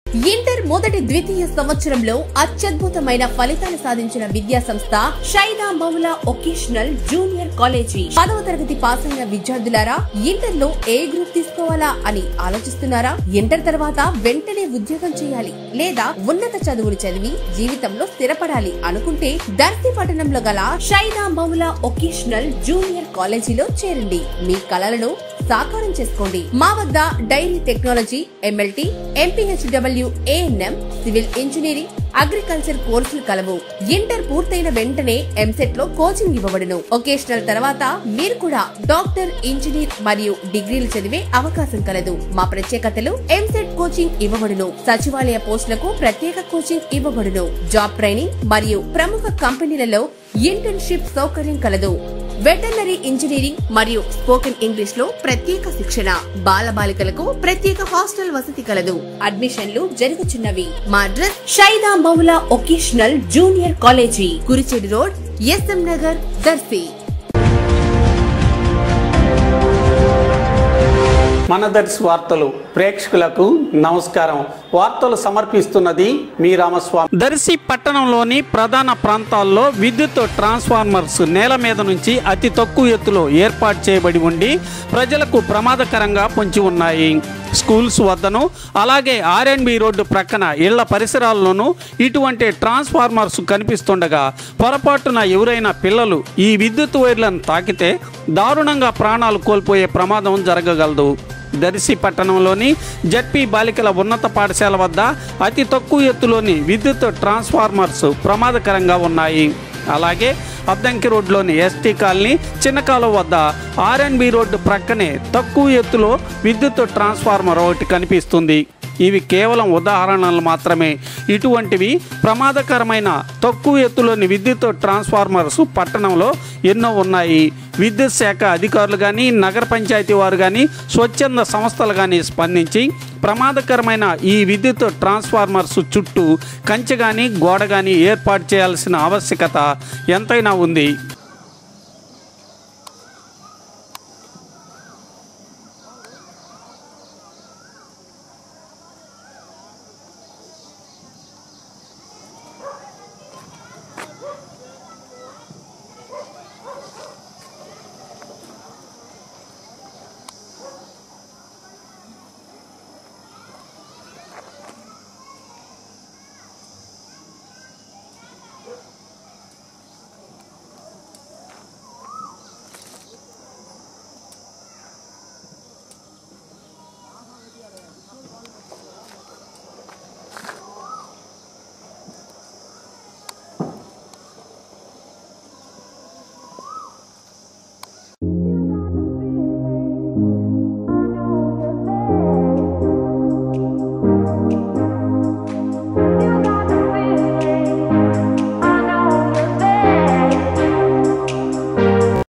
inter మొదటి ద్వితీయ సంవత్సరంలో అత్యద్భుతమైన ఫలితాలు సాధించిన విద్యా సంస్థ Shaina Maula vocational junior college పదవ తరగతి పాస్ అయిన విద్యార్థులారా ఇంటర్ లో ఏ గ్రూప్ తీసుకోవాలా అని ఆలోచిస్తున్నారా ఇంటర్ తర్వాత వెంటనే ఉద్యోగం చేయాలి లేదా ఉన్నత చదువులు చదివి జీవితంలో స్థిరపడాలి అనుకుంటే దర్శి పట్టణంలో గల షైనా మౌల ఒకేషనల్ జూనియర్ కాలేజీలో చేరండి మీ కలలను సాకారం చేసుకోండి మా వద్ద dairy technology MLT MPHW ANM civil engineering agriculture కోర్సులు కలవు ఇంటర్ పూర్తయిన వెంటనే ఎంసెట్ లో కోచింగ్ ఇవ్వబడును ఒకేషనల్ తర్వాత మీరు కూడా డాక్టర్ ఇంజనీర్ మరియు డిగ్రీలు చదివే అవకాశం కలదు మా ప్రత్యేకతలు ఎంసెట్ కోచింగ్ ఇవ్వబడును సచివాలయ పోస్టులకు ప్రత్యేక కోచింగ్ ఇవ్వబడును జాబ్ ట్రైనింగ్ మరియు ప్రముఖ కంపెనీలలో ఇంటర్న్షిప్ సౌకర్యం కలదు వెటర్నరీ ఇంజనీరింగ్ మరియు స్పోకెన్ ఇంగ్లీష్ లో ప్రత్యేక శిక్షణ బాలబాలికలకు ప్రత్యేక హాస్టల్ వసతి కలదు అడ్మిషన్లు జరుగుచున్నవి మా address Shaida Maula vocational junior college Kurichedu road SM Nagar Darsi మన దర్శి వార్తలు ప్రేక్షకులకు నమస్కారం వార్తలు సమర్పిస్తున్నది మీ రామస్వామి దర్శి పట్టణంలోని ప్రధాన ప్రాంతాల్లో విద్యుత్ ట్రాన్స్ఫార్మర్స్ నేల మీద నుంచి అతి తక్కువ ఎత్తులో ఏర్పాటు చేయబడి ఉండి ప్రజలకు ప్రమాదకరంగా పొంచి ఉన్నాయి స్కూల్స్ వద్దను అలాగే ఆర్ఎండ్బి రోడ్డు ప్రక్కన ఇళ్ల పరిసరాల్లోనూ ఇటువంటి ట్రాన్స్ఫార్మర్స్ కనిపిస్తుండగా పొరపాటున ఎవరైనా పిల్లలు ఈ విద్యుత్ వైర్లను తాకితే దారుణంగా ప్రాణాలు కోల్పోయే ప్రమాదం జరగగలదు దర్శి పట్టణంలోని జడ్పీ బాలికల ఉన్నత పాఠశాల వద్ద అతి తక్కువ ఎత్తులోని విద్యుత్ ట్రాన్స్ఫార్మర్స్ ప్రమాదకరంగా ఉన్నాయి అలాగే అద్దంకి రోడ్లోని ఎస్టీ కాలనీ చిన్నకాలువ వద్ద ఆర్ఎన్బి రోడ్డు ప్రక్కనే తక్కువ ఎత్తులో విద్యుత్ ట్రాన్స్ఫార్మర్ ఒకటి కనిపిస్తుంది ఇవి కేవలం ఉదాహరణలు మాత్రమే ఇటువంటివి ప్రమాదకరమైన తక్కువ ఎత్తులోని విద్యుత్ ట్రాన్స్ఫార్మర్స్ పట్టణంలో ఎన్నో ఉన్నాయి విద్యుత్ శాఖ అధికారులు కానీ నగర పంచాయతీ వారు కానీ స్వచ్ఛంద సంస్థలు కానీ స్పందించి ప్రమాదకరమైన ఈ విద్యుత్ ట్రాన్స్ఫార్మర్స్ చుట్టూ కంచె కానీ గోడ కానీ ఏర్పాటు చేయాల్సిన ఆవశ్యకత ఎంతైనా ఉంది